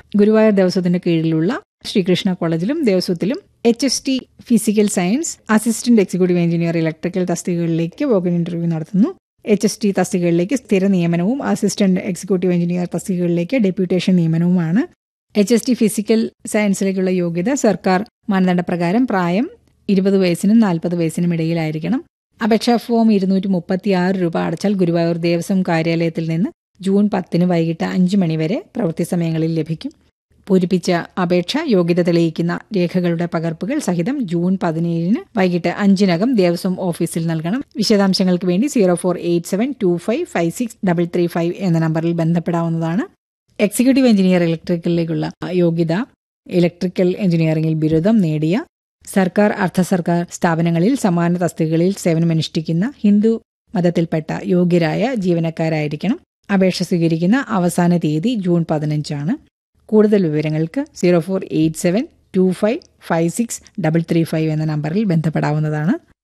ഗുരുവായൂർ ദേവസ്വത്തിന്റെ കീഴിലുള്ള ശ്രീകൃഷ്ണ കോളേജിലും ദേവസ്വത്തിലും H S T physical science assistant executive engineer electrical തസ്തികകളിലേക്ക് വോക്കിൻ ഇന്റർവ്യൂ നടത്തുന്നു എച്ച് എസ് ടി തസ്തികകളിലേക്ക് സ്ഥിര നിയമനവും അസിസ്റ്റന്റ് എക്സിക്യൂട്ടീവ് എഞ്ചിനീയർ തസ്തികകളിലേക്ക് ഡെപ്യൂട്ടേഷൻ നിയമനവുമാണ് എച്ച് എസ് ടി ഫിസിക്കൽ സയൻസിലേക്കുള്ള യോഗ്യത സർക്കാർ മാനദണ്ഡപ്രകാരം പ്രായം ഇരുപത് വയസ്സിനും നാൽപ്പത് വയസ്സിനും ഇടയിലായിരിക്കണം അപേക്ഷാ ഫോം ഇരുന്നൂറ്റി മുപ്പത്തി ആറ് രൂപ അടച്ചാൽ ഗുരുവായൂർ ദേവസ്വം കാര്യാലയത്തിൽ നിന്ന് ജൂൺ പത്തിന് വൈകിട്ട് അഞ്ച് മണിവരെ പ്രവൃത്തി സമയങ്ങളിൽ ലഭിക്കും പൂരിപ്പിച്ച അപേക്ഷ യോഗ്യത തെളിയിക്കുന്ന രേഖകളുടെ പകർപ്പുകൾ സഹിതം ജൂൺ പതിനേഴിന് വൈകിട്ട് അഞ്ചിനകം ദേവസ്വം ഓഫീസിൽ നൽകണം വിശദാംശങ്ങൾക്ക് വേണ്ടി zero four eight seven two five five six double three five എന്ന നമ്പറിൽ ബന്ധപ്പെടാവുന്നതാണ് എക്സിക്യൂട്ടീവ് എഞ്ചിനീയർ ഇലക്ട്രിക്കലിലേക്കുള്ള യോഗ്യത ഇലക്ട്രിക്കൽ എഞ്ചിനീയറിംഗിൽ ബിരുദം നേടിയ സർക്കാർ അർദ്ധ സർക്കാർ സ്ഥാപനങ്ങളിൽ സമാന തസ്തികകളിൽ സേവനമനുഷ്ഠിക്കുന്ന ഹിന്ദു മതത്തിൽപ്പെട്ട യോഗ്യരായ ജീവനക്കാരായിരിക്കണം അപേക്ഷ സ്വീകരിക്കുന്ന അവസാന തീയതി ജൂൺ പതിനഞ്ചാണ് കൂടുതൽ വിവരങ്ങൾക്ക് zero four eight seven two five five six double three five എന്ന നമ്പറിൽ ബന്ധപ്പെടാവുന്നതാണ്